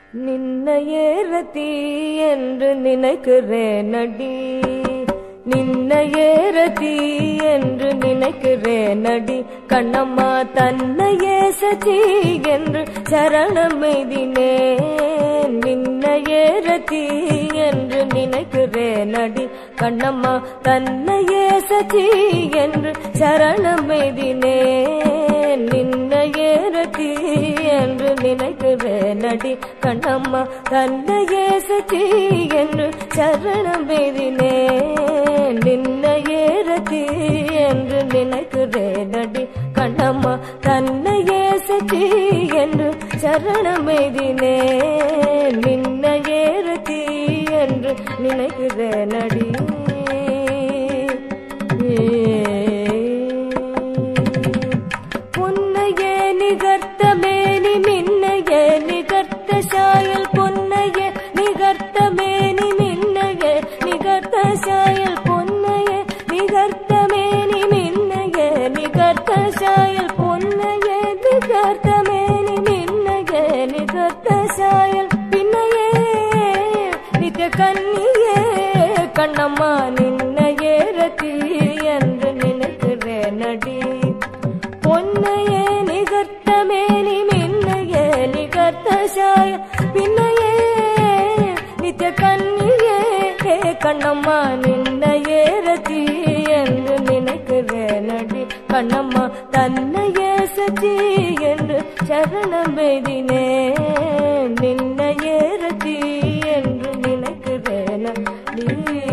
நின்னையே ரதி என்று நினைக்கிறேன் அடி நின்னையே ரதி என்று நினைக்கிறேன் அடி கண்ணம்மா தன்னையே சச்சி என்று சரணமெய்தினே நின்னையே ரதி என்று நினைக்கிறேன் அடி கண்ணம்மா தன்னையே சச்சி என்று சரணமெய்தினே நின்னையே ரதி என்று நினைக்கிறேன் அடி கண்ணம்மா தன்னையே சச்சி என்று சரணமெய்தினே நின்னையே ரதி என்று நினைக்கிறேன் அடி கண்ணம்மா தன்னையே சச்சி என்று சரணமெய்தினே நின்னையே ரதி என்று நினைக்கிறேன் அடி பொன்னையே நிகர்த்த மேனி மின்னையே நிகர்த்த சாயல் பொன்னையே நிகர்த்த மேனி மின்னையே நிகர்த்த சாயல் பொன்னையே நிகர்த்த மேனி மின்னையே நிகர்த்த சாயல் பொன்னையே நிகர்த்த மேனி மின்னையே நிகர்த்த சாயல் பின்னையே நித்த கண்ணியே கண்ணம்மா நின்னையே ரதி என்று நினைக்கிறேன் அடி பொன்னையே நிகர்த்த மேனி மின்னையே நிகர்த்த சாய பின்னையே நித்திய கண்ணியே ஹே கண்ணம்மா நின்னையே ரதி என்று நினைக்கிறேன் அடி கண்ணம்மா தன்னையே சச்சி என்று சரணம் பெய்தினே நின்னையே ரதி என்று நினைக்கிறேன் அடி